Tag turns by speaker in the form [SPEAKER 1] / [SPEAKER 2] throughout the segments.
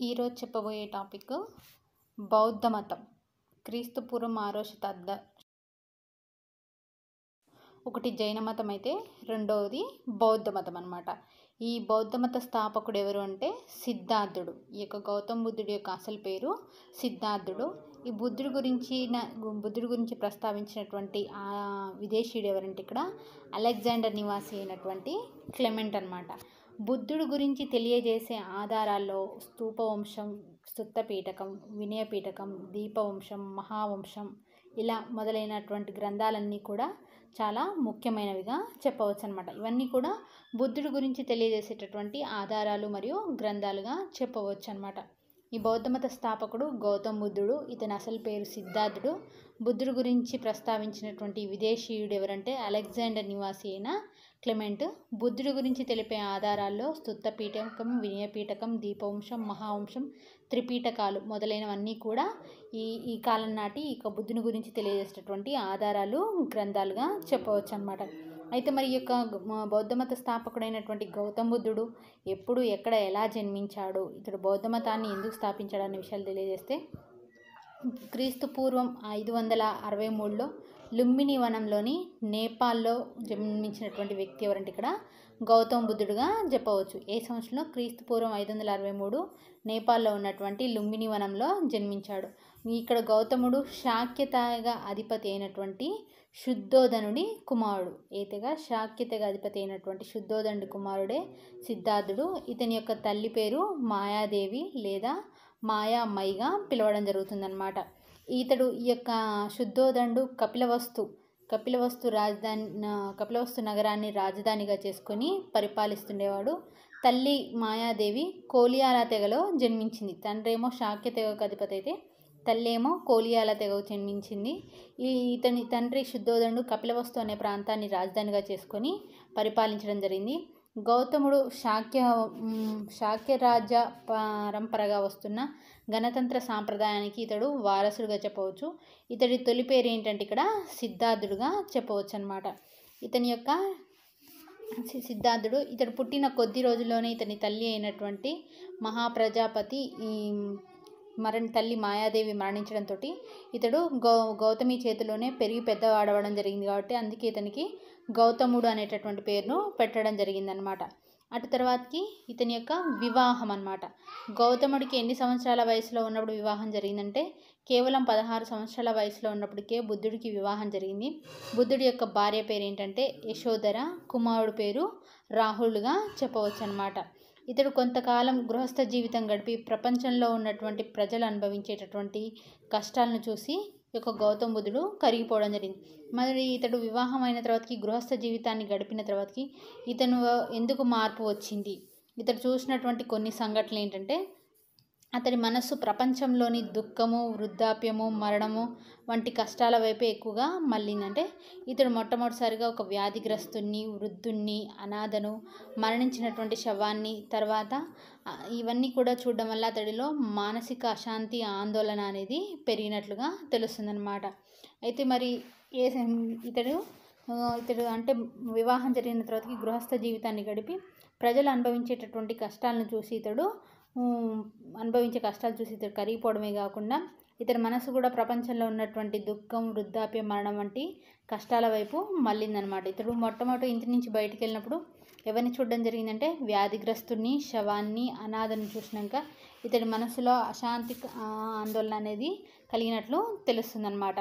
[SPEAKER 1] ఈరోజు చెప్పబోయే టాపిక్ బౌద్ధ మతం క్రీస్తు పూర్వం ఆరో శతాబ్ద ఒకటి జైన మతం అయితే రెండవది బౌద్ధ మతం అనమాట ఈ బౌద్ధ మత స్థాపకుడు ఎవరు అంటే సిద్ధార్థుడు ఈ యొక్క గౌతమ బుద్ధుడి యొక్క అసలు పేరు సిద్ధార్థుడు ఈ బుద్ధుడి గురించి బుద్ధుడి గురించి ప్రస్తావించినటువంటి ఆ విదేశీయుడు ఎవరంటే ఇక్కడ అలెగ్జాండర్ నివాసి అయినటువంటి క్లెమెంట్ అనమాట బుద్ధుడి గురించి తెలియజేసే ఆధారాల్లో స్తూపవంశం స్తుత్తపీఠకం వినయపీఠకం దీపవంశం మహావంశం ఇలా మొదలైనటువంటి గ్రంథాలన్నీ కూడా చాలా ముఖ్యమైనవిగా చెప్పవచ్చు అనమాట ఇవన్నీ కూడా బుద్ధుడి గురించి తెలియజేసేటటువంటి ఆధారాలు మరియు గ్రంథాలుగా చెప్పవచ్చు అనమాట ఈ బౌద్ధమత స్థాపకుడు గౌతమ బుద్ధుడు ఇతని అసలు పేరు సిద్ధార్థుడు బుద్ధుడి గురించి ప్రస్తావించినటువంటి విదేశీయుడు ఎవరంటే అలెగ్జాండర్ నివాసి అయిన క్లెమెంట్ బుద్ధుడి గురించి తెలిపే ఆధారాల్లో స్తుత్తపీఠకం వినయపీఠకం దీపవంశం మహావంశం త్రిపీఠకాలు మొదలైనవన్నీ కూడా ఈ ఈ కాలం నాటి ఇక బుద్ధుని గురించి తెలియజేసేటటువంటి ఆధారాలు గ్రంథాలుగా చెప్పవచ్చు అనమాట అయితే మరి ఈ యొక్క బౌద్ధమత స్థాపకుడైనటువంటి గౌతమ బుద్ధుడు ఎప్పుడు ఎక్కడ ఎలా జన్మించాడు ఇతడు బౌద్ధ మతాన్ని ఎందుకు స్థాపించాడు అనే విషయాలు తెలియజేస్తే క్రీస్తు పూర్వం ఐదు వందల అరవై మూడులో లుంబిని వనంలోని నేపాల్లో జన్మించినటువంటి వ్యక్తి ఎవరంటే ఇక్కడ గౌతమ బుద్ధుడుగా చెప్పవచ్చు ఏ సంవత్సరంలో క్రీస్తు పూర్వం ఐదు వందల అరవై మూడు నేపాల్లో ఉన్నటువంటి లుంబిని వనంలో జన్మించాడు ఇక్కడ గౌతముడు శాక్యతగా అధిపతి అయినటువంటి శుద్ధోధనుడి కుమారుడు ఏతగా శాక్యతగా అధిపతి అయినటువంటి శుద్ధోధనుడి కుమారుడే సిద్ధార్థుడు ఇతని యొక్క తల్లి పేరు మాయాదేవి లేదా మాయామయిగా పిలవడం జరుగుతుందన్నమాట ఇతడు ఈ యొక్క శుద్ధోదండు కపిలవస్తు కపిలవస్తు రాజధాని కపిలవస్తు నగరాన్ని రాజధానిగా చేసుకొని పరిపాలిస్తుండేవాడు తల్లి మాయాదేవి కోలియాల తెగలో జన్మించింది తండ్రేమో శాక్య తెగకు అధిపతి అయితే తల్లి ఏమో కోలియాల తెగకు జన్మించింది ఈ ఇతని తండ్రి శుద్ధోదండు కపిలవస్తు అనే ప్రాంతాన్ని రాజధానిగా చేసుకొని పరిపాలించడం జరిగింది గౌతముడు శాక్య శాక్యరాజ్య పరంపరగా వస్తున్న గణతంత్ర సాంప్రదాయానికి ఇతడు వారసుడుగా చెప్పవచ్చు ఇతడి తొలి పేరు ఏంటంటే ఇక్కడ సిద్ధార్థుడుగా చెప్పవచ్చు అనమాట ఇతని యొక్క సిద్ధార్థుడు ఇతడు పుట్టిన కొద్ది రోజుల్లోనే ఇతని తల్లి అయినటువంటి మహాప్రజాపతి ఈ మరణి తల్లి మాయాదేవి మరణించడంతో ఇతడు గౌ గౌతమి చేతిలోనే పెరిగి పెద్దవాడవడం జరిగింది కాబట్టి అందుకే ఇతనికి గౌతముడు అనేటటువంటి పేరును పెట్టడం జరిగిందనమాట అటు తర్వాతకి ఇతని యొక్క వివాహం అనమాట గౌతముడికి ఎన్ని సంవత్సరాల వయసులో ఉన్నప్పుడు వివాహం జరిగిందంటే కేవలం పదహారు సంవత్సరాల వయసులో ఉన్నప్పటికే బుద్ధుడికి వివాహం జరిగింది బుద్ధుడి యొక్క భార్య పేరు ఏంటంటే యశోధర కుమారుడు పేరు రాహుల్గా చెప్పవచ్చు అనమాట ఇతడు కొంతకాలం గృహస్థ జీవితం గడిపి ప్రపంచంలో ఉన్నటువంటి ప్రజలు అనుభవించేటటువంటి కష్టాలను చూసి యొక్క గౌతమ బుద్ధుడు కరిగిపోవడం జరిగింది మరి ఇతడు వివాహం అయిన తర్వాతకి గృహస్థ జీవితాన్ని గడిపిన తర్వాతకి ఇతను ఎందుకు మార్పు వచ్చింది ఇతడు చూసినటువంటి కొన్ని సంఘటనలు ఏంటంటే అతడి మనస్సు ప్రపంచంలోని దుఃఖము వృద్ధాప్యము మరణము వంటి కష్టాల వైపే ఎక్కువగా మళ్ళీందంటే ఇతడు మొట్టమొదటిసారిగా ఒక వ్యాధిగ్రస్తుని వృద్ధుణ్ణి అనాథను మరణించినటువంటి శవాన్ని తర్వాత ఇవన్నీ కూడా చూడడం వల్ల అతడిలో మానసిక అశాంతి ఆందోళన అనేది పెరిగినట్లుగా తెలుస్తుందన్నమాట అయితే మరి ఏ ఇతడు ఇతడు అంటే వివాహం జరిగిన తర్వాతకి గృహస్థ జీవితాన్ని గడిపి ప్రజలు అనుభవించేటటువంటి కష్టాలను చూసి ఇతడు అనుభవించే కష్టాలు చూసి ఇతడు కరిగిపోవడమే కాకుండా ఇతని మనసు కూడా ప్రపంచంలో ఉన్నటువంటి దుఃఖం వృద్ధాప్యం మరణం వంటి కష్టాల వైపు మళ్ళిందనమాట ఇతడు మొట్టమొదటి ఇంటి నుంచి బయటికి వెళ్ళినప్పుడు ఎవరిని చూడడం జరిగిందంటే వ్యాధిగ్రస్తుని శవాన్ని అనాథను చూసినాక ఇతడి మనసులో అశాంతి ఆందోళన అనేది కలిగినట్లు తెలుస్తుందన్నమాట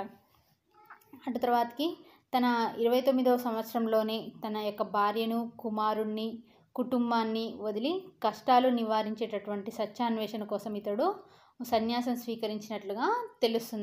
[SPEAKER 1] అటు తర్వాతకి తన ఇరవై తొమ్మిదవ సంవత్సరంలోనే తన యొక్క భార్యను కుమారుణ్ణి కుటుంబాన్ని వదిలి కష్టాలు నివారించేటటువంటి సత్యాన్వేషణ కోసం ఇతడు సన్యాసం స్వీకరించినట్లుగా తెలుస్తుంది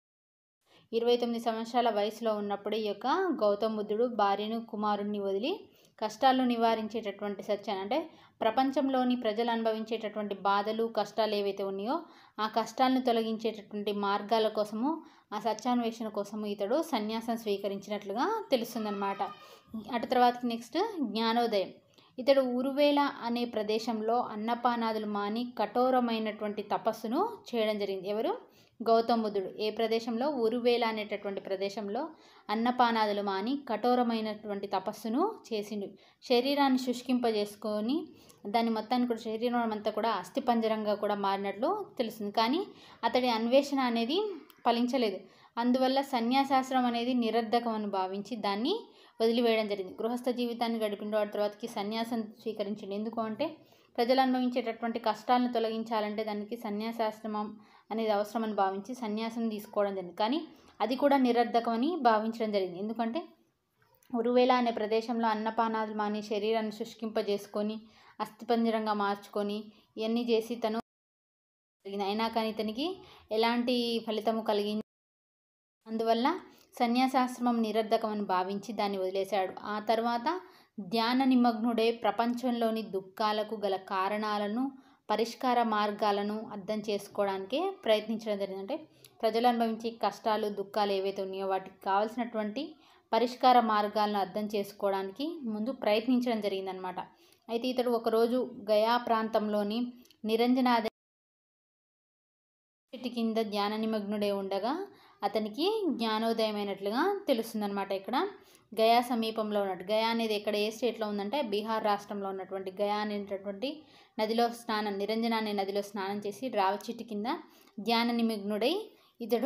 [SPEAKER 1] ఇరవై తొమ్మిది సంవత్సరాల వయసులో ఉన్నప్పుడు ఈ యొక్క గౌతమ బుద్ధుడు భార్యను కుమారుణ్ణి వదిలి కష్టాలు నివారించేటటువంటి సత్యాన్ని అంటే ప్రపంచంలోని ప్రజలు అనుభవించేటటువంటి బాధలు కష్టాలు ఏవైతే ఉన్నాయో ఆ కష్టాలను తొలగించేటటువంటి మార్గాల కోసము ఆ సత్యాన్వేషణ కోసము ఇతడు సన్యాసం స్వీకరించినట్లుగా తెలుస్తుందన్నమాట అటు తర్వాతకి నెక్స్ట్ జ్ఞానోదయం ఇతడు ఉరువేల అనే ప్రదేశంలో అన్నపానాదులు మాని కఠోరమైనటువంటి తపస్సును చేయడం జరిగింది ఎవరు గౌతమ బుద్ధుడు ఏ ప్రదేశంలో ఉరువేల అనేటటువంటి ప్రదేశంలో అన్నపానాదులు మాని కఠోరమైనటువంటి తపస్సును చేసిండు శరీరాన్ని శుష్కింపజేసుకొని దాని మొత్తాన్ని కూడా శరీరం అంతా కూడా అస్థిపంజరంగా కూడా మారినట్లు తెలుస్తుంది కానీ అతడి అన్వేషణ అనేది ఫలించలేదు అందువల్ల సన్యాసాశ్రమం అనేది నిరర్ధకం అని భావించి దాన్ని వదిలివేయడం జరిగింది గృహస్థ జీవితాన్ని గడిపిన వాడి తర్వాతకి సన్యాసం స్వీకరించింది ఎందుకు అంటే ప్రజలు అనుభవించేటటువంటి కష్టాలను తొలగించాలంటే దానికి సన్యాసాశ్రమం అనేది అవసరమని భావించి సన్యాసం తీసుకోవడం జరిగింది కానీ అది కూడా నిరర్ధకమని భావించడం జరిగింది ఎందుకంటే ఉరువేల అనే ప్రదేశంలో అన్నపానాదులు మాని శరీరాన్ని శుష్కింపజేసుకొని అస్థిపంజరంగా మార్చుకొని ఇవన్నీ చేసి తను జరిగింది అయినా కానీ ఇతనికి ఎలాంటి ఫలితము కలిగింది అందువల్ల సన్యాసాశ్రమం నిరర్ధకమని భావించి దాన్ని వదిలేశాడు ఆ తర్వాత ధ్యాన నిమగ్నుడై ప్రపంచంలోని దుఃఖాలకు గల కారణాలను పరిష్కార మార్గాలను అర్థం చేసుకోవడానికే ప్రయత్నించడం జరిగింది అంటే ప్రజలు అనుభవించే కష్టాలు దుఃఖాలు ఏవైతే ఉన్నాయో వాటికి కావాల్సినటువంటి పరిష్కార మార్గాలను అర్థం చేసుకోవడానికి ముందు ప్రయత్నించడం జరిగిందనమాట అయితే ఇతడు ఒకరోజు గయా ప్రాంతంలోని నిరంజనాద చెట్టు కింద ధ్యాన నిమగ్నుడే ఉండగా అతనికి జ్ఞానోదయమైనట్లుగా తెలుస్తుందన్నమాట ఇక్కడ గయా సమీపంలో ఉన్నట్టు గయా అనేది ఎక్కడ ఏ స్టేట్లో ఉందంటే బీహార్ రాష్ట్రంలో ఉన్నటువంటి గయా అనేటటువంటి నదిలో స్నానం నిరంజన అనే నదిలో స్నానం చేసి రావి చెట్టు కింద ధ్యాన నిమగ్నుడై ఇతడు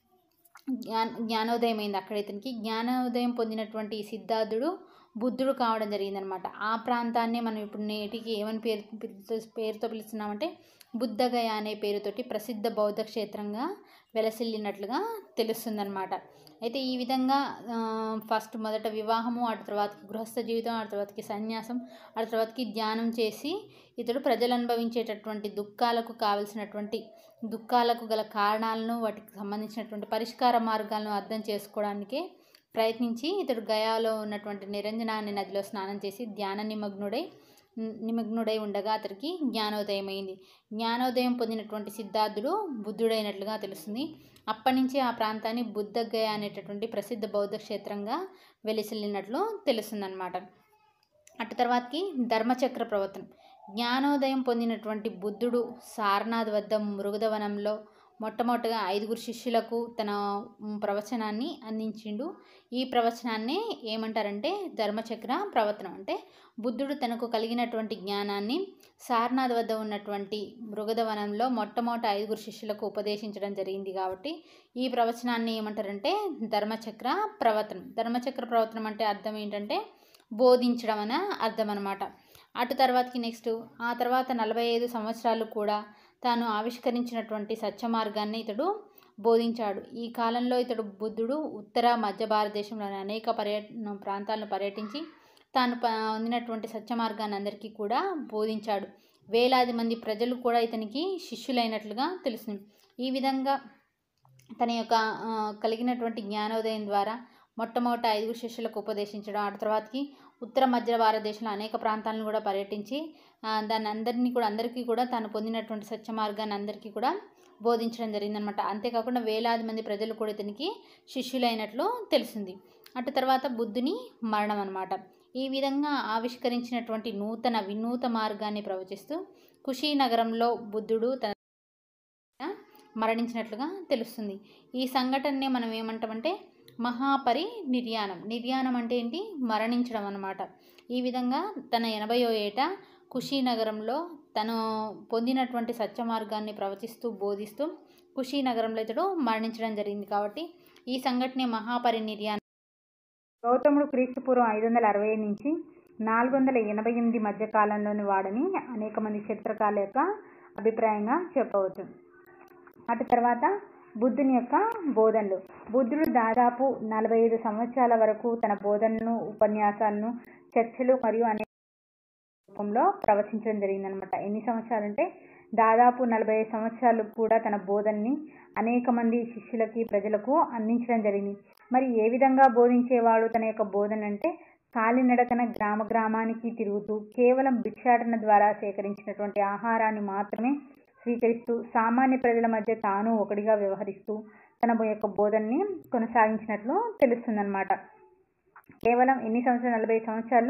[SPEAKER 1] జ్ఞా జ్ఞానోదయం అయింది అక్కడ ఇతనికి జ్ఞానోదయం పొందినటువంటి ఈ సిద్ధార్థుడు బుద్ధుడు కావడం జరిగిందనమాట ఆ ప్రాంతాన్ని మనం ఇప్పుడు నేటికి ఏమని పేరు పిలుస్తూ- పేరుతో పిలుస్తున్నామంటే బుద్ధగయ అనే పేరుతోటి ప్రసిద్ధ బౌద్ధ క్షేత్రంగా వెలసిల్లినట్లుగా తెలుస్తుందన్నమాట అయితే ఈ విధంగా ఆ, ఫస్ట్ మొదట వివాహము ఆ తర్వాతకి గృహస్థ జీవితం ఆ తర్వాతకి సన్యాసం ఆ తర్వాతకి ధ్యానం చేసి ఇతడు ప్రజలు అనుభవించేటటువంటి దుఃఖాలకు కావలసినటువంటి దుఃఖాలకు గల కారణాలను వాటికి సంబంధించినటువంటి పరిష్కార మార్గాలను అర్థం చేసుకోవడానికే ప్రయత్నించి ఇతడు గయాలో ఉన్నటువంటి నిరంజన అనే నదిలో స్నానం చేసి ధ్యాన నిమగ్నుడై నిమగ్నుడై ఉండగా అతడికి జ్ఞానోదయమైంది జ్ఞానోదయం పొందినటువంటి సిద్ధార్థుడు బుద్ధుడైనట్లుగా తెలుస్తుంది అప్పటి నుంచి ఆ ప్రాంతాన్ని బుద్ధగయ అనేటటువంటి ప్రసిద్ధ బౌద్ధ క్షేత్రంగా వెలిసిల్లినట్లు తెలుస్తుందన్నమాట అటు తర్వాతకి ధర్మచక్ర ప్రవర్తనం జ్ఞానోదయం పొందినటువంటి బుద్ధుడు సారనాథ్ వద్ద మృగదవనంలో మొట్టమొదటిగా ఐదుగురు శిష్యులకు తన మ్, ప్రవచనాన్ని అందించిండు ఈ ప్రవచనాన్ని ఏమంటారంటే ధర్మచక్ర ప్రవర్తనం అంటే బుద్ధుడు తనకు కలిగినటువంటి జ్ఞానాన్ని సారనాథ్ వద్ద ఉన్నటువంటి మృగదవనంలో మొట్టమొదటి ఐదుగురు శిష్యులకు ఉపదేశించడం జరిగింది కాబట్టి ఈ ప్రవచనాన్ని ఏమంటారంటే ధర్మచక్ర ప్రవర్తనం ధర్మచక్ర ప్రవర్తనం అంటే అర్థం ఏంటంటే బోధించడం అనే అర్థం అనమాట అటు తర్వాతకి నెక్స్ట్ ఆ తర్వాత నలభై ఐదు సంవత్సరాలు కూడా తాను ఆవిష్కరించినటువంటి సత్య మార్గాన్ని ఇతడు బోధించాడు ఈ కాలంలో ఇతడు బుద్ధుడు ఉత్తర మధ్య భారతదేశంలోని అనేక పర్యటన ప్రాంతాలను పర్యటించి తాను ప- పొందినటువంటి సత్య మార్గాన్ని అందరికీ కూడా బోధించాడు వేలాది మంది ప్రజలు కూడా ఇతనికి శిష్యులైనట్లుగా తెలుస్తుంది ఈ విధంగా తన యొక్క ఆ, కలిగినటువంటి జ్ఞానోదయం ద్వారా మొట్టమొదట ఐదుగురు శిష్యులకు ఉపదేశించడం ఆ తర్వాతకి ఉత్తర మధ్య భారతదేశంలో అనేక ప్రాంతాలను కూడా పర్యటించి ఆ, దాన్ని అందరినీ కూడా అందరికీ కూడా తాను పొందినటువంటి సత్య మార్గాన్ని అందరికీ కూడా బోధించడం జరిగిందనమాట అంతేకాకుండా వేలాది మంది ప్రజలు కూడా ఇతనికి శిష్యులైనట్లు తెలిసింది అటు తర్వాత బుద్ధుని మరణం అనమాట ఈ విధంగా ఆవిష్కరించినటువంటి నూతన వినూత మార్గాన్ని ప్రవచిస్తూ కుషీనగరంలో బుద్ధుడు తన మరణించినట్లుగా తెలుస్తుంది ఈ సంఘటననే మనం ఏమంటామంటే మహాపరి నిర్యాణం నిర్యాణం అంటే ఏంటి మరణించడం అన్నమాట ఈ విధంగా తన ఎనభయో ఏట కుషీనగరంలో తను పొందినటువంటి సత్య మార్గాన్ని ప్రవచిస్తూ బోధిస్తూ కుషీనగరంలో ఇతడు మరణించడం జరిగింది కాబట్టి ఈ సంఘటనే మహాపరి నిర్యాణం
[SPEAKER 2] గౌతముడు క్రీస్తుపూర్వం ఐదు వందల అరవై నుంచి నాలుగు వందల ఎనభై ఎనిమిది మధ్య కాలంలోని వాడని అనేక మంది చరిత్రకారుల యొక్క అభిప్రాయంగా చెప్పవచ్చు అటు తర్వాత బుద్ధుని యొక్క బోధనలు బుద్ధుడు దాదాపు నలభై ఐదు సంవత్సరాల వరకు తన బోధనలను ఉపన్యాసాలను చర్చలు మరియు అనేక రూపంలో ప్రవచించడం జరిగిందనమాట ఎన్ని సంవత్సరాలు అంటే దాదాపు నలభై ఐదు సంవత్సరాలు కూడా తన బోధనని అనేక మంది శిష్యులకి ప్రజలకు అందించడం జరిగింది మరి ఏ విధంగా బోధించేవాడు తన యొక్క బోధన అంటే కాలినడకన గ్రామ గ్రామానికి తిరుగుతూ కేవలం భిక్షాటన ద్వారా సేకరించినటువంటి ఆహారాన్ని మాత్రమే స్వీకరిస్తూ సామాన్య ప్రజల మధ్య తాను ఒకటిగా వ్యవహరిస్తూ తన యొక్క బోధనని కొనసాగించినట్లు తెలుస్తుందన్నమాట కేవలం ఎన్ని సంవత్సరాలు నలభై సంవత్సరాలు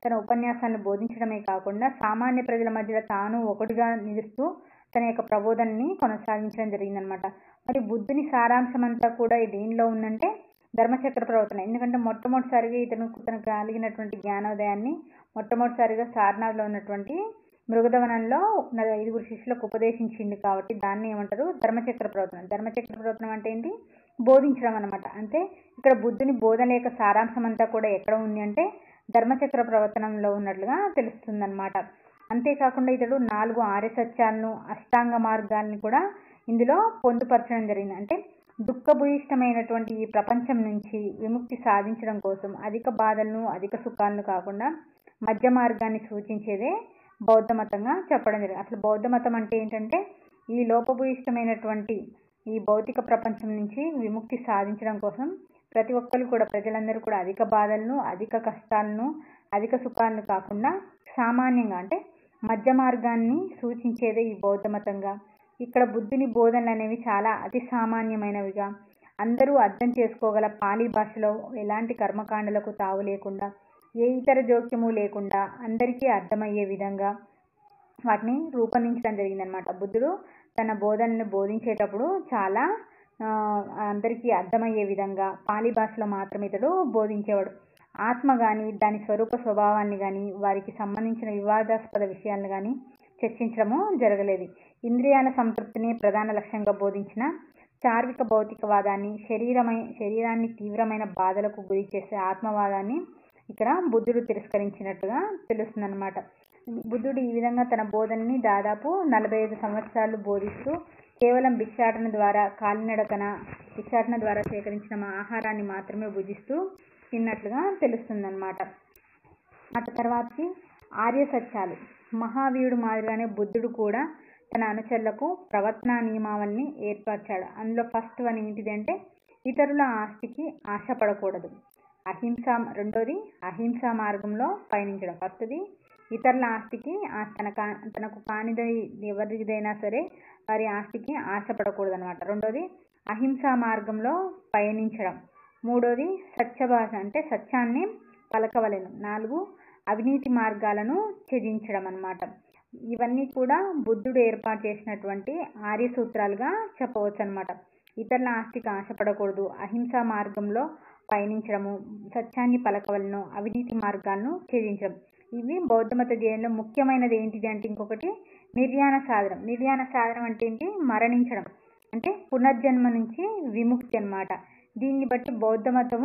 [SPEAKER 2] తన ఉపన్యాసాలను బోధించడమే కాకుండా సామాన్య ప్రజల మధ్యలో తాను ఒకటిగా నిలుస్తూ తన యొక్క ప్రబోధనని కొనసాగించడం జరిగిందనమాట మరి బుద్ధుని సారాంశం అంతా కూడా దేనిలో ఉందంటే ధర్మచక్ర ప్రవర్తన ఎందుకంటే మొట్టమొదటిసారిగా ఇతను తనకు కలిగినటువంటి జ్ఞానోదయాన్ని మొట్టమొదటిసారిగా సారనాథ్లో ఉన్నటువంటి మృగధవనంలో ఉన్న ఐదుగురు శిష్యులకు ఉపదేశించింది కాబట్టి దాన్ని ఏమంటారు ధర్మచక్ర ప్రవర్తన ధర్మచక్ర ప్రవర్తనం అంటే ఏంటి బోధించడం అనమాట అంటే ఇక్కడ బుద్ధుని బోధన యొక్క సారాంశం అంతా కూడా ఎక్కడ ఉంది అంటే ధర్మచక్ర ప్రవర్తనంలో ఉన్నట్లుగా తెలుస్తుందన్నమాట అంతేకాకుండా ఇతడు నాలుగు ఆర్య సత్యాలను అష్టాంగ మార్గాల్ని కూడా ఇందులో పొందుపరచడం జరిగింది అంటే దుఃఖభూయిష్టమైనటువంటి ఈ ప్రపంచం నుంచి విముక్తి సాధించడం కోసం అధిక బాధలను అధిక సుఖాలను కాకుండా మధ్య మార్గాన్ని సూచించేదే బౌద్ధ మతంగా చెప్పడం జరిగింది అసలు బౌద్ధ మతం అంటే ఏంటంటే ఈ లోపభూయిష్టమైనటువంటి ఈ భౌతిక ప్రపంచం నుంచి విముక్తి సాధించడం కోసం ప్రతి ఒక్కరు కూడా ప్రజలందరూ కూడా అధిక బాధలను అధిక కష్టాలను అధిక సుఖాలను కాకుండా సామాన్యంగా అంటే మధ్య మార్గాన్ని సూచించేదే ఈ బౌద్ధ మతంగా ఇక్కడ బుద్ధుని బోధనలు అనేవి చాలా అతి సామాన్యమైనవిగా అందరూ అర్థం చేసుకోగల పాలీ భాషలో ఎలాంటి కర్మకాండలకు తావు లేకుండా ఏ ఇతర జోక్యము లేకుండా అందరికీ అర్థమయ్యే విధంగా వాటిని రూపొందించడం జరిగిందనమాట బుద్ధుడు తన బోధనను బోధించేటప్పుడు చాలా ఆ, అందరికీ అర్థమయ్యే విధంగా పాలి భాషలో మాత్రమే ఇతడు బోధించేవాడు ఆత్మ కానీ దాని స్వరూప స్వభావాన్ని కానీ వారికి సంబంధించిన వివాదాస్పద విషయాలను కానీ చర్చించడము జరగలేదు ఇంద్రియాల సంతృప్తిని ప్రధాన లక్ష్యంగా బోధించిన చార్విక భౌతికవాదాన్ని శరీరమై శరీరాన్ని తీవ్రమైన బాధలకు గురి చేసే ఆత్మవాదాన్ని ఇక్కడ బుద్ధుడు తిరస్కరించినట్టుగా తెలుస్తుందన్నమాట బుద్ధుడు ఈ విధంగా తన బోధనని దాదాపు నలభై ఐదు సంవత్సరాలు బోధిస్తూ కేవలం భిక్షాటన ద్వారా కాలినడకన భిక్షాటన ద్వారా సేకరించిన మా ఆహారాన్ని మాత్రమే భుజిస్తూ తిన్నట్లుగా తెలుస్తుందన్నమాట అటు తర్వాతకి ఆర్య సత్యాలు మహావీరుడు మాదిరిగానే బుద్ధుడు కూడా తన అనుచరులకు ప్రవర్తనా నియమావళిని ఏర్పరిచాడు అందులో ఫస్ట్ వన్ ఏంటిదంటే ఇతరుల ఆస్తికి ఆశపడకూడదు అహింస రెండోది అహింసా మార్గంలో పయనించడం ఫస్ట్ది ఇతరుల ఆస్తికి ఆ- తన కా తనకు కానిది ఎవరిదైనా సరే వారి ఆస్తికి ఆశపడకూడదు అనమాట రెండోది అహింసా మార్గంలో పయనించడం మూడోది సత్యభాష అంటే సత్యాన్ని పలకవలెను నాలుగు అవినీతి మార్గాలను త్యజించడం అన్నమాట ఇవన్నీ కూడా బుద్ధుడు ఏర్పాటు చేసినటువంటి ఆర్య సూత్రాలుగా చెప్పవచ్చు అనమాట ఇతరుల ఆస్తికి ఆశపడకూడదు అహింసా మార్గంలో పయనించడము సత్యాన్ని పలకవలను అవినీతి మార్గాలను ఛేదించడం ఇవి బౌద్ధ మత ధ్యేయంలో ముఖ్యమైనది ఏంటిది అంటే ఇంకొకటి నిర్యాణ సాధనం నిర్యాణ సాధనం అంటే ఏంటి మరణించడం అంటే పునర్జన్మ నుంచి విముక్తి అన్నమాట దీన్ని బట్టి బౌద్ధ మతము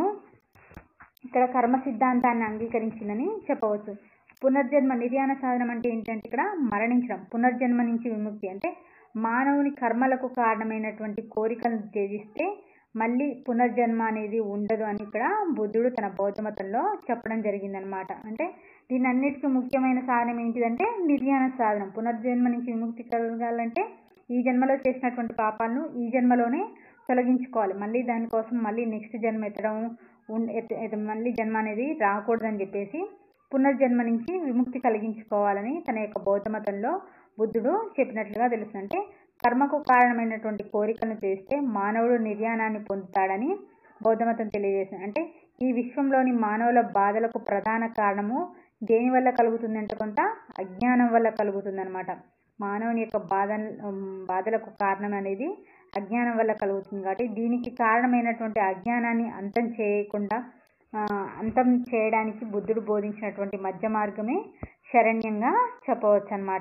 [SPEAKER 2] ఇక్కడ కర్మ సిద్ధాంతాన్ని అంగీకరించిందని చెప్పవచ్చు పునర్జన్మ నిర్యాణ సాధనం అంటే ఏంటంటే ఇక్కడ మరణించడం పునర్జన్మ నుంచి విముక్తి అంటే మానవుని కర్మలకు కారణమైనటువంటి కోరికలను త్యజిస్తే మళ్ళీ పునర్జన్మ అనేది ఉండదు అని ఇక్కడ బుద్ధుడు తన బౌద్ధ మతంలో చెప్పడం జరిగిందనమాట అంటే దీని అన్నిటికీ ముఖ్యమైన సాధనం ఏంటిదంటే నిర్యాణ సాధనం పునర్జన్మ నుంచి విముక్తి కలగాలంటే ఈ జన్మలో చేసినటువంటి పాపాలను ఈ జన్మలోనే తొలగించుకోవాలి మళ్ళీ దానికోసం మళ్ళీ నెక్స్ట్ జన్మ ఎత్తడం ఉన్- ఎత్త- ఎత్త- మళ్ళీ జన్మ అనేది రాకూడదని చెప్పేసి పునర్జన్మ నుంచి విముక్తి కలిగించుకోవాలని తన యొక్క బౌద్ధ మతంలో బుద్ధుడు చెప్పినట్లుగా తెలుస్తుంది అంటే కర్మకు కారణమైనటువంటి కోరికలను చేస్తే మానవుడు నిర్యాణాన్ని పొందుతాడని బౌద్ధమతం తెలియజేసింది అంటే ఈ విశ్వంలోని మానవుల బాధలకు ప్రధాన కారణము దేని వల్ల కలుగుతుందంటే కొంత అజ్ఞానం వల్ల కలుగుతుందన్నమాట మానవుని యొక్క బాధ బాధలకు కారణం అనేది అజ్ఞానం వల్ల కలుగుతుంది కాబట్టి దీనికి కారణమైనటువంటి అజ్ఞానాన్ని అంతం చేయకుండా ఆ, అంతం చేయడానికి బుద్ధుడు బోధించినటువంటి మధ్య మార్గమే శరణ్యంగా చెప్పవచ్చు అన్నమాట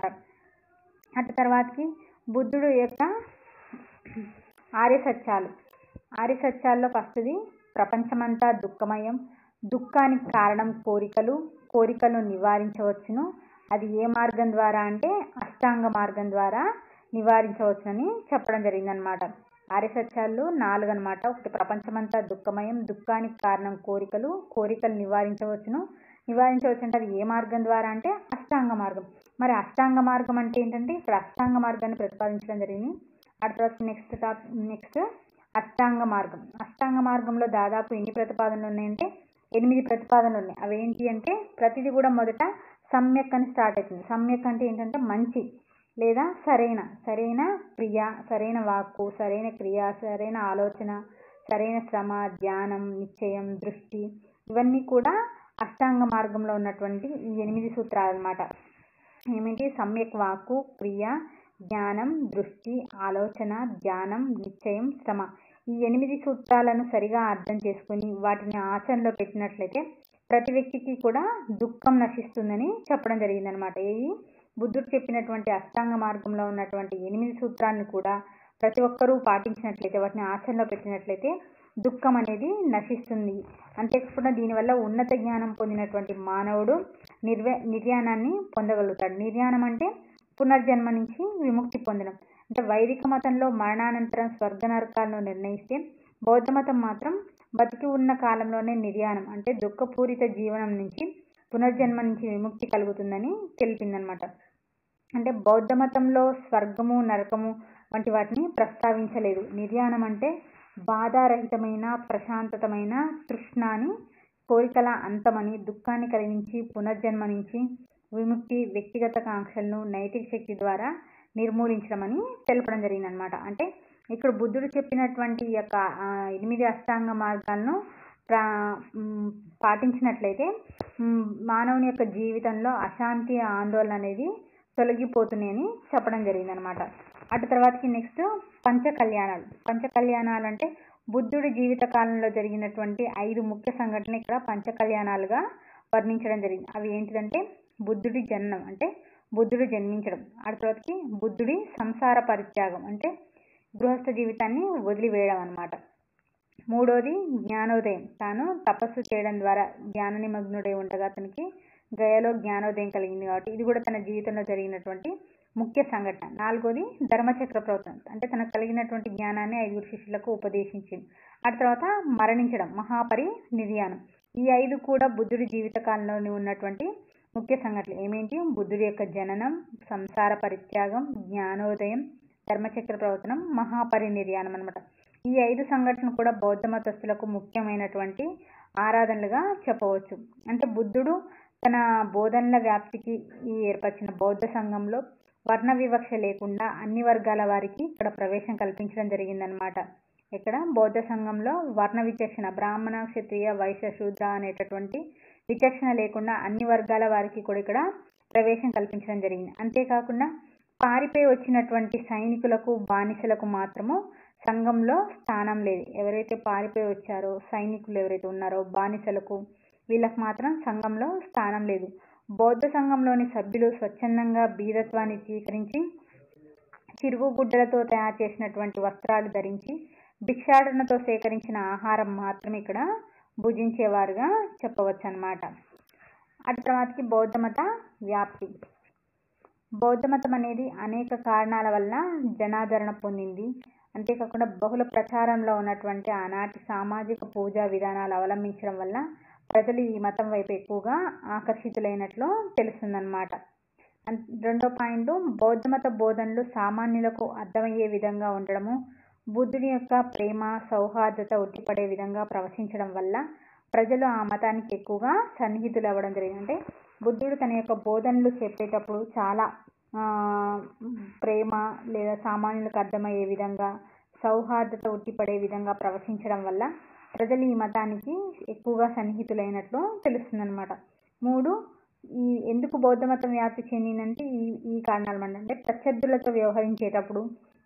[SPEAKER 2] అటు తర్వాతకి బుద్ధుడు యొక్క ఆర్య సత్యాలు ఆర్య సత్యాల్లో ఫస్ట్ది ప్రపంచమంతా దుఃఖమయం దుఃఖానికి కారణం కోరికలు కోరికలను నివారించవచ్చును అది ఏ మార్గం ద్వారా అంటే అష్టాంగ మార్గం ద్వారా నివారించవచ్చునని చెప్పడం జరిగిందనమాట ఆర్య సత్యాలు నాలుగు అనమాట ఒకటి ప్రపంచమంతా దుఃఖమయం దుఃఖానికి కారణం కోరికలు కోరికలు నివారించవచ్చును నివారించవచ్చు అంటే అది ఏ మార్గం ద్వారా అంటే అష్టాంగ మార్గం మరి అష్టాంగ మార్గం అంటే ఏంటంటే ఇక్కడ అష్టాంగ మార్గాన్ని ప్రతిపాదించడం జరిగింది ఆ తర్వాత నెక్స్ట్ టాప్ నెక్స్ట్ అష్టాంగ మార్గం అష్టాంగ మార్గంలో దాదాపు ఎన్ని ప్రతిపాదనలు ఉన్నాయంటే ఎనిమిది ప్రతిపాదనలు ఉన్నాయి అవి ఏంటి అంటే ప్రతిదీ కూడా మొదట సమ్యక్ అని స్టార్ట్ అవుతుంది సమ్యక్ అంటే ఏంటంటే మంచి లేదా సరైన సరైన క్రియ సరైన వాక్కు సరైన క్రియ సరైన ఆలోచన సరైన శ్రమ ధ్యానం నిశ్చయం దృష్టి ఇవన్నీ కూడా అష్టాంగ మార్గంలో ఉన్నటువంటి ఈ ఎనిమిది సూత్రాలు అన్నమాట ఏమిటి సమ్యక్ వాక్కు క్రియ జ్ఞానం దృష్టి ఆలోచన ధ్యానం నిశ్చయం శ్రమ ఈ ఎనిమిది సూత్రాలను సరిగా అర్థం చేసుకుని వాటిని ఆచరణలో పెట్టినట్లయితే ప్రతి వ్యక్తికి కూడా దుఃఖం నశిస్తుందని చెప్పడం జరిగిందనమాట ఈ బుద్ధుడు చెప్పినటువంటి అష్టాంగ మార్గంలో ఉన్నటువంటి ఎనిమిది సూత్రాలను కూడా ప్రతి ఒక్కరూ పాటించినట్లయితే వాటిని ఆచరణలో పెట్టినట్లయితే దుఃఖం అనేది నశిస్తుంది అంతేకాకుండా దీనివల్ల ఉన్నత జ్ఞానం పొందినటువంటి మానవుడు నిర్వే నిర్యాణాన్ని పొందగలుగుతాడు నిర్యాణం అంటే పునర్జన్మ నుంచి విముక్తి పొందడం అంటే వైదిక మతంలో మరణానంతరం స్వర్గ నరకాలను నిర్ణయిస్తే బౌద్ధ మతం మాత్రం బతికి ఉన్న కాలంలోనే నిర్యాణం అంటే దుఃఖపూరిత జీవనం నుంచి పునర్జన్మ నుంచి విముక్తి కలుగుతుందని తెలిపిందనమాట అంటే బౌద్ధ మతంలో స్వర్గము నరకము వంటి వాటిని ప్రస్తావించలేదు నిర్యాణం అంటే బాధారహితమైన ప్రశాంతతమైన తృష్ణాని కోరికల అంతమని దుఃఖాన్ని కలిగించి పునర్జన్మ నుంచి విముక్తి వ్యక్తిగత కాంక్షలను నైతిక శక్తి ద్వారా నిర్మూలించడమని తెలపడం జరిగిందనమాట అంటే ఇక్కడ బుద్ధుడు చెప్పినటువంటి ఈ యొక్క ఆ, ఎనిమిది అష్టాంగ మార్గాలను ప్రా మ్, పాటించినట్లయితే మ్, మానవుని యొక్క జీవితంలో అశాంతి ఆందోళన అనేది తొలగిపోతున్నాయని చెప్పడం జరిగిందనమాట అటు తర్వాతకి నెక్స్ట్ పంచ కళ్యాణాలు పంచ కళ్యాణాలు అంటే బుద్ధుడి జీవిత కాలంలో జరిగినటువంటి ఐదు ముఖ్య సంఘటనలు ఇక్కడ పంచ కళ్యాణాలుగా వర్ణించడం జరిగింది అవి ఏంటిదంటే బుద్ధుడి జననం అంటే బుద్ధుడు జన్మించడం అటు తర్వాతకి బుద్ధుడి సంసార పరిత్యాగం అంటే గృహస్థ జీవితాన్ని వదిలివేయడం అన్నమాట మూడోది జ్ఞానోదయం తాను తపస్సు చేయడం ద్వారా జ్ఞాన నిమగ్నుడై ఉండగా అతనికి గయలో జ్ఞానోదయం కలిగింది కాబట్టి ఇది కూడా తన జీవితంలో జరిగినటువంటి ముఖ్య సంఘటన నాలుగోది ధర్మచక్ర ప్రవర్తన అంటే తనకు కలిగినటువంటి జ్ఞానాన్ని ఐదుగురు శిష్యులకు ఉపదేశించింది ఆ తర్వాత మరణించడం మహాపరి నిర్యాణం ఈ ఐదు కూడా బుద్ధుడి జీవిత కాలంలోని ఉన్నటువంటి ముఖ్య సంఘటనలు ఏమేంటి బుద్ధుడి యొక్క జననం సంసార పరిత్యాగం జ్ఞానోదయం ధర్మచక్ర ప్రవర్తనం మహాపరినిర్యాణం అనమాట ఈ ఐదు సంఘటనలు కూడా బౌద్ధ మతస్థులకు ముఖ్యమైనటువంటి ఆరాధనలుగా చెప్పవచ్చు అంటే బుద్ధుడు తన బోధనల వ్యాప్తికి ఈ ఏర్పరిచిన బౌద్ధ సంఘంలో వర్ణ వివక్ష లేకుండా అన్ని వర్గాల వారికి ఇక్కడ ప్రవేశం కల్పించడం జరిగిందనమాట ఇక్కడ బౌద్ధ సంఘంలో వర్ణ విచక్షణ బ్రాహ్మణ క్షత్రియ వైశ్య శూద్ర అనేటటువంటి విచక్షణ లేకుండా అన్ని వర్గాల వారికి కూడా ఇక్కడ ప్రవేశం కల్పించడం జరిగింది అంతేకాకుండా పారిపోయి వచ్చినటువంటి సైనికులకు బానిసలకు మాత్రము సంఘంలో స్థానం లేదు ఎవరైతే పారిపోయి వచ్చారో సైనికులు ఎవరైతే ఉన్నారో బానిసలకు వీళ్ళకి మాత్రం సంఘంలో స్థానం లేదు బౌద్ధ సంఘంలోని సభ్యులు స్వచ్ఛందంగా బీదత్వాన్ని స్వీకరించి చిరుగు గుడ్డలతో తయారు చేసినటువంటి వస్త్రాలు ధరించి భిక్షాటనతో సేకరించిన ఆహారం మాత్రమే ఇక్కడ భుజించేవారుగా చెప్పవచ్చు అన్నమాట అటు తర్వాతకి బౌద్ధ మత వ్యాప్తి బౌద్ధ మతం అనేది అనేక కారణాల వల్ల జనాదరణ పొందింది అంతేకాకుండా బహుళ ప్రచారంలో ఉన్నటువంటి ఆనాటి సామాజిక పూజా విధానాలు అవలంబించడం వల్ల ప్రజలు ఈ మతం వైపు ఎక్కువగా ఆకర్షితులైనట్లు తెలుస్తుందన్నమాట అన్- రెండో పాయింట్ బౌద్ధ మత బోధనలు సామాన్యులకు అర్థమయ్యే విధంగా ఉండడము బుద్ధుని యొక్క ప్రేమ సౌహార్దత ఉట్టిపడే విధంగా ప్రవచించడం వల్ల ప్రజలు ఆ మతానికి ఎక్కువగా సన్నిహితులు అవ్వడం జరిగింది అంటే బుద్ధుడు తన యొక్క బోధనలు చెప్పేటప్పుడు చాలా ఆ, ప్రేమ లేదా సామాన్యులకు అర్థమయ్యే విధంగా సౌహార్దత ఉట్టిపడే విధంగా ప్రవచించడం వల్ల ప్రజలు ఈ మతానికి ఎక్కువగా సన్నిహితులైనట్లు తెలుస్తుందన్నమాట మూడు ఈ ఎందుకు బౌద్ధ మతం వ్యాప్తి చెందిందంటే ఈ ఈ కారణాలు అన్నమాట అంటే ప్రత్యర్థులతో వ్యవహరించేటప్పుడు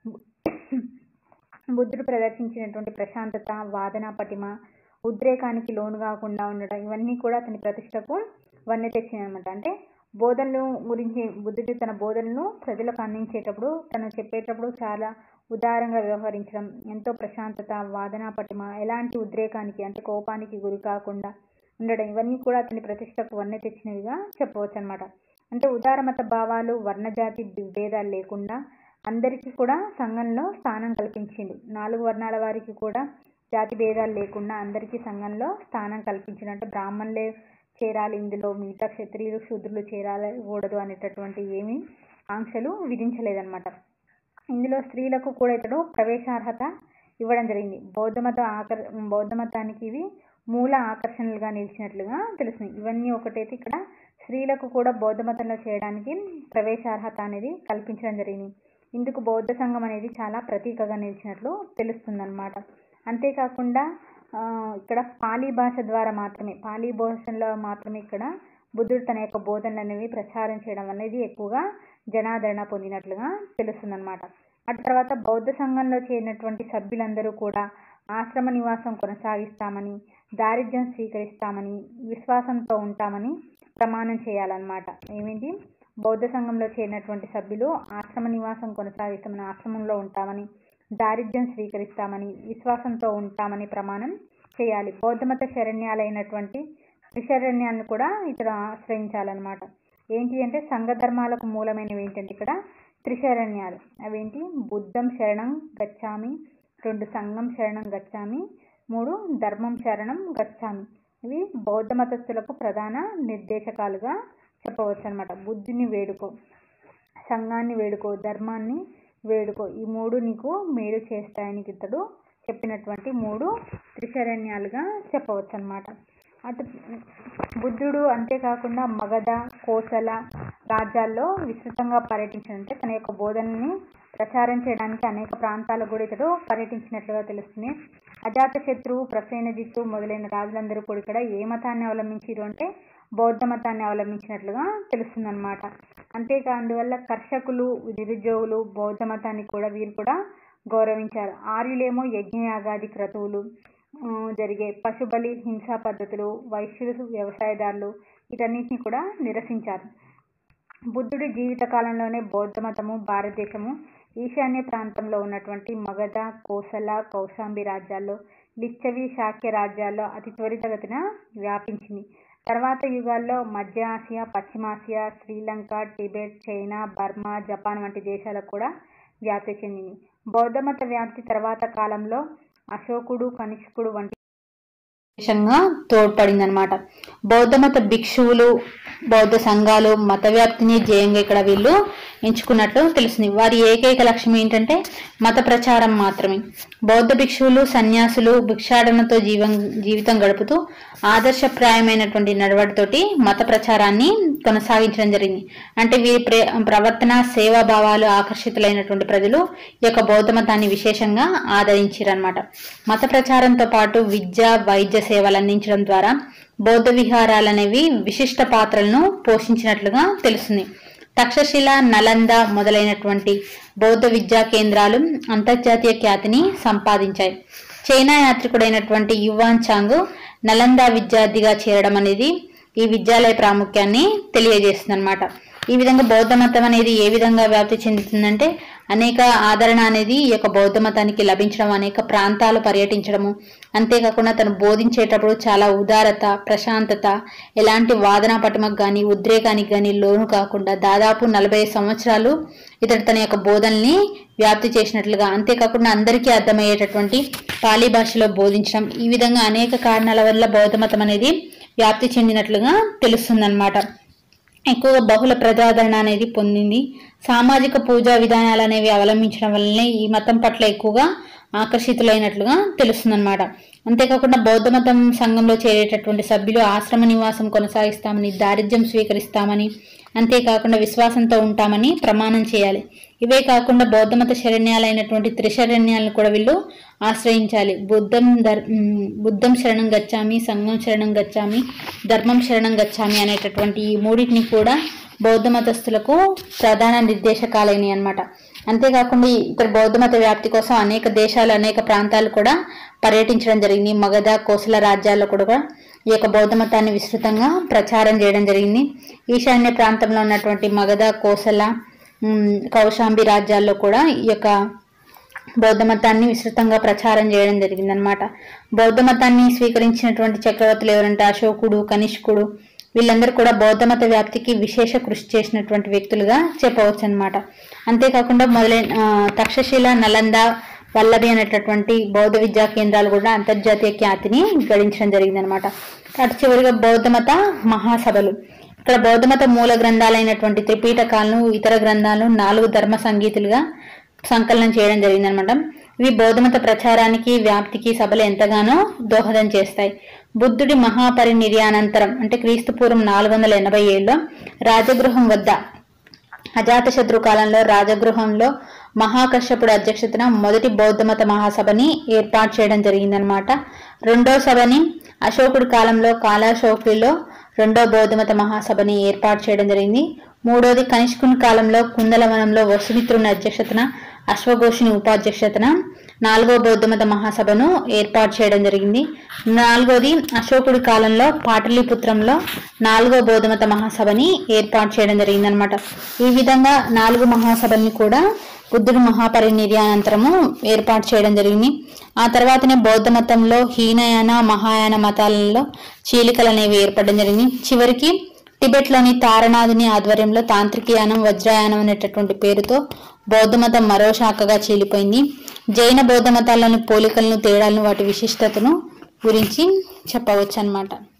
[SPEAKER 2] బుద్ధుడు ప్రదర్శించినటువంటి ప్రశాంతత వాదన పటిమ ఉద్రేకానికి లోను కాకుండా ఉండడం ఇవన్నీ కూడా అతని ప్రతిష్టకు వన్నె తెచ్చినాయి అనమాట అంటే బోధనలు గురించి బుద్ధుడు తన బోధనలు ప్రజలకు అందించేటప్పుడు తను చెప్పేటప్పుడు చాలా ఉదారంగా వ్యవహరించడం ఎంతో ప్రశాంతత వాదన పటిమ ఎలాంటి ఉద్రేకానికి అంటే కోపానికి గురి కాకుండా ఉండడం ఇవన్నీ కూడా అతని ప్రతిష్టకు వన్నె తెచ్చినవిగా చెప్పవచ్చు అనమాట అంటే ఉదారమత భావాలు వర్ణజాతి భేదాలు లేకుండా అందరికీ కూడా సంఘంలో స్థానం కల్పించిండు నాలుగు వర్ణాల వారికి కూడా జాతి భేదాలు లేకుండా అందరికీ సంఘంలో స్థానం కల్పించిండు అంటే బ్రాహ్మణులే చేరాలి ఇందులో మిగతా క్షత్రియులు శూద్రులు చేరాలకూడదు అనేటటువంటి ఏమీ ఆంక్షలు విధించలేదన్నమాట ఇందులో స్త్రీలకు కూడా ఇతడు ప్రవేశార్హత ఇవ్వడం జరిగింది బౌద్ధ మత ఆకర్ బౌద్ధ మతానికి ఇవి మూల ఆకర్షణలుగా నిలిచినట్లుగా తెలుస్తుంది ఇవన్నీ ఒకటైతే ఇక్కడ స్త్రీలకు కూడా బౌద్ధ మతంలో చేయడానికి ప్రవేశార్హత అనేది కల్పించడం జరిగింది ఇందుకు బౌద్ధ సంఘం అనేది చాలా ప్రతీకగా నిలిచినట్లు తెలుస్తుందన్నమాట అంతేకాకుండా ఆ, ఇక్కడ పాలీ భాష ద్వారా మాత్రమే పాలీ భాషలో మాత్రమే ఇక్కడ బుద్ధుడు తన యొక్క బోధనలు అనేవి ప్రచారం చేయడం అనేది ఎక్కువగా జనాదరణ పొందినట్లుగా తెలుస్తుందన్నమాట అటు తర్వాత బౌద్ధ సంఘంలో చేరినటువంటి సభ్యులందరూ కూడా ఆశ్రమ నివాసం కొనసాగిస్తామని దారిద్ర్యం స్వీకరిస్తామని విశ్వాసంతో ఉంటామని ప్రమాణం చేయాలన్నమాట ఏమిటి బౌద్ధ సంఘంలో చేరినటువంటి సభ్యులు ఆశ్రమ నివాసం కొనసాగిస్తామని ఆశ్రమంలో ఉంటామని దారిద్ర్యం స్వీకరిస్తామని విశ్వాసంతో ఉంటామని ప్రమాణం చేయాలి బౌద్ధమత శరణ్యాలైనటువంటి త్రిశరణ్యాలను కూడా ఇక్కడ ఆశ్రయించాలన్నమాట ఏంటి అంటే సంఘ ధర్మాలకు మూలమైనవి ఏంటంటే ఇక్కడ త్రిశరణ్యాలు అవేంటి బుద్ధం శరణం గచ్చామి రెండు సంఘం శరణం గచ్చామి మూడు ధర్మం శరణం గచ్చామి ఇవి బౌద్ధ మతస్థులకు ప్రధాన నిర్దేశకాలుగా చెప్పవచ్చు అనమాట బుద్ధిని వేడుకో సంఘాన్ని వేడుకో ధర్మాన్ని వేడుకో ఈ మూడు నీకు మేలు చేస్తాయని ఇతడు చెప్పినటువంటి మూడు త్రిశరణ్యాలుగా చెప్పవచ్చు అనమాట అటు బుద్ధుడు అంతేకాకుండా మగధ కోసల రాజ్యాల్లో విస్తృతంగా పర్యటించినంటే తన యొక్క బోధనని ప్రచారం చేయడానికి అనేక ప్రాంతాలు కూడా ఇతడు పర్యటించినట్లుగా తెలుస్తుంది అజాత శత్రువు ప్రసేనజిత్తు మొదలైన రాజులందరూ కూడా ఇక్కడ ఏ మతాన్ని అవలంబించారు అంటే బౌద్ధ మతాన్ని అవలంబించినట్లుగా తెలుస్తుందన్నమాట అంతేకా అందువల్ల కర్షకులు నిరుద్యోగులు బౌద్ధ మతాన్ని కూడా వీరు కూడా గౌరవించారు ఆర్యులేమో యజ్ఞయాగాది క్రతువులు ఆ, జరిగే పశుబలి హింసా పద్ధతులు వైశ్యులు వ్యవసాయదారులు వీటన్నిటిని కూడా నిరసించారు బుద్ధుడి జీవిత కాలంలోనే బౌద్ధ మతము భారతదేశము ఈశాన్య ప్రాంతంలో ఉన్నటువంటి మగధ కోసల కౌశాంబి రాజ్యాల్లో లిచ్చవి శాక్య రాజ్యాల్లో అతి త్వరితగతిన వ్యాపించింది తర్వాత యుగాల్లో మధ్య ఆసియా పశ్చిమాసియా Sri Lanka Tibet China Burma Japan వంటి దేశాలకు కూడా వ్యాప్తి చెందింది బౌద్ధమత వ్యాప్తి తర్వాత కాలంలో అశోకుడు కనిష్కుడు వంటి
[SPEAKER 1] విశేషంగా తోడ్పడిందనమాట బౌద్ధమత భిక్షువులు బౌద్ధ సంఘాలు మత వ్యాప్తిని జయంగా ఇక్కడ వీళ్ళు ఎంచుకున్నట్లు తెలుస్తుంది వారి ఏకైక లక్ష్యం ఏంటంటే మత ప్రచారం మాత్రమే బౌద్ధ భిక్షువులు సన్యాసులు భిక్షాటనతో జీవం జీవితం గడుపుతూ ఆదర్శప్రాయమైనటువంటి నడవడితోటి మత ప్రచారాన్ని కొనసాగించడం జరిగింది అంటే వీరి ప్రే ప్రవర్తన సేవా భావాలు ఆకర్షితులైనటువంటి ప్రజలు ఈ యొక్క బౌద్ధ మతాన్ని విశేషంగా ఆదరించారనమాట మత ప్రచారంతో పాటు విద్య వైద్య సేవలు అందించడం ద్వారా బౌద్ధ విహారాలు అనేవి విశిష్ట పాత్రలను పోషించినట్లుగా తెలుస్తుంది తక్షశిల నలంద మొదలైనటువంటి బౌద్ధ విద్యా కేంద్రాలు అంతర్జాతీయ ఖ్యాతిని సంపాదించాయి చైనా యాత్రికుడైనటువంటి యువాన్ చాంగ్ నలంద విద్యార్థిగా చేరడం అనేది ఈ విద్యాలయ ప్రాముఖ్యాన్ని తెలియజేస్తుంది అనమాట ఈ విధంగా బౌద్ధ మతం అనేది ఏ విధంగా వ్యాప్తి చెందుతుందంటే అనేక ఆదరణ అనేది ఈ యొక్క బౌద్ధ మతానికి లభించడం అనేక ప్రాంతాలు పర్యటించడము అంతేకాకుండా తను బోధించేటప్పుడు చాలా ఉదారత ప్రశాంతత ఎలాంటి వాదన పటమకు కానీ ఉద్రేకానికి కానీ లోను కాకుండా దాదాపు నలభై సంవత్సరాలు ఇతడు తన యొక్క బోధనల్ని వ్యాప్తి చేసినట్లుగా అంతేకాకుండా అందరికీ అర్థమయ్యేటటువంటి పాలీ భాషలో బోధించడం ఈ విధంగా అనేక కారణాల వల్ల బౌద్ధ మతం అనేది వ్యాప్తి చెందినట్లుగా తెలుస్తుందన్నమాట ఎక్కువగా బహుళ ప్రజాదరణ అనేది పొందింది సామాజిక పూజా విధానాలు అనేవి అవలంబించడం వల్లనే ఈ మతం పట్ల ఎక్కువగా ఆకర్షితులైనట్లుగా తెలుస్తుందన్నమాట అంతేకాకుండా బౌద్ధ మతం సంఘంలో చేరేటటువంటి సభ్యులు ఆశ్రమ నివాసం కొనసాగిస్తామని దారిద్ర్యం స్వీకరిస్తామని అంతేకాకుండా విశ్వాసంతో ఉంటామని ప్రమాణం చేయాలి ఇవే కాకుండా బౌద్ధమత శరణ్యాలైనటువంటి త్రిశరణ్యాలను కూడా వీళ్ళు ఆశ్రయించాలి బుద్ధం ధర్ ఉమ్, బుద్ధం శరణం గచ్చామి సంఘం శరణం గచ్చామి ధర్మం శరణం గచ్చామి అనేటటువంటి ఈ మూడింటిని కూడా బౌద్ధ మతస్థులకు ప్రధాన నిర్దేశకాలైనవి అన్నమాట అంతేకాకుండా ఈ ఇక్కడ బౌద్ధ మత వ్యాప్తి కోసం అనేక దేశాలు అనేక ప్రాంతాలు కూడా పర్యటించడం జరిగింది మగధ కోసల రాజ్యాల్లో కూడా ఈ యొక్క బౌద్ధ మతాన్ని విస్తృతంగా ప్రచారం చేయడం జరిగింది ఈశాన్య ప్రాంతంలో ఉన్నటువంటి మగధ కోసల ఉమ్, కౌశాంబి రాజ్యాల్లో కూడా ఈ యొక్క బౌద్ధ మతాన్ని విస్తృతంగా ప్రచారం చేయడం జరిగిందనమాట బౌద్ధ మతాన్ని స్వీకరించినటువంటి చక్రవర్తులు ఎవరంటే అశోకుడు కనిష్కుడు వీళ్ళందరూ కూడా బౌద్ధ మత వ్యాప్తికి విశేష కృషి చేసినటువంటి వ్యక్తులుగా చెప్పవచ్చు అనమాట అంతేకాకుండా మొదలైన ఆ, తక్షశిల నలంద వల్లభి అనేటటువంటి బౌద్ధ విద్యా కేంద్రాలు కూడా అంతర్జాతీయ ఖ్యాతిని గడించడం జరిగిందనమాట అటు చివరిగా బౌద్ధ మత మహాసభలు ఇక్కడ బౌద్ధ మత మూల గ్రంథాలైనటువంటి త్రిపీఠకాలను ఇతర గ్రంథాలను నాలుగు ధర్మ సంగీతులుగా సంకలనం చేయడం జరిగిందనమాట ఇవి బౌద్ధమత ప్రచారానికి వ్యాప్తికి సభలు ఎంతగానో దోహదం చేస్తాయి బుద్ధుడి మహాపరినిర్యానంతరం అంటే క్రీస్తు పూర్వం నాలుగు వందల ఎనభై ఏడులో రాజగృహం వద్ద అజాతశత్రు కాలంలో రాజగృహంలో మహాకశ్యపుడు అధ్యక్షతన మొదటి బౌద్ధ మత మహాసభని ఏర్పాటు చేయడం జరిగిందనమాట రెండో సభని అశోకుడి కాలంలో కాలాశోకులో రెండో బౌద్ధ మత మహాసభని ఏర్పాటు చేయడం జరిగింది మూడోది కనిష్కుని కాలంలో కుందలవనంలో వసుమిత్రుని అధ్యక్షతన అశ్వఘోషుని ఉపాధ్యక్షతన నాలుగో బౌద్ధ మత మహాసభను ఏర్పాటు చేయడం జరిగింది నాలుగోది అశోకుడి కాలంలో పాటలీపుత్రంలో నాలుగో బౌద్ధ మత మహాసభని ఏర్పాటు చేయడం జరిగిందనమాట ఈ విధంగా నాలుగు మహాసభల్ని కూడా బుద్ధుడు మహాపరినిర్యానంతరము ఏర్పాటు చేయడం జరిగింది ఆ తర్వాతనే బౌద్ధ మతంలో హీనయాన మహాయాన మతాలలో చీలికలు అనేవి ఏర్పడడం జరిగింది చివరికి టిబెట్లోని తారనాథుని ఆధ్వర్యంలో తాంత్రికయానం వజ్రయానం అనేటటువంటి పేరుతో బౌద్ధ మతం మరో శాఖగా చీలిపోయింది జైన బౌద్ధ మతాల్లోని పోలికలను తేడాలను వాటి విశిష్టతను గురించి చెప్పవచ్చు అన్నమాట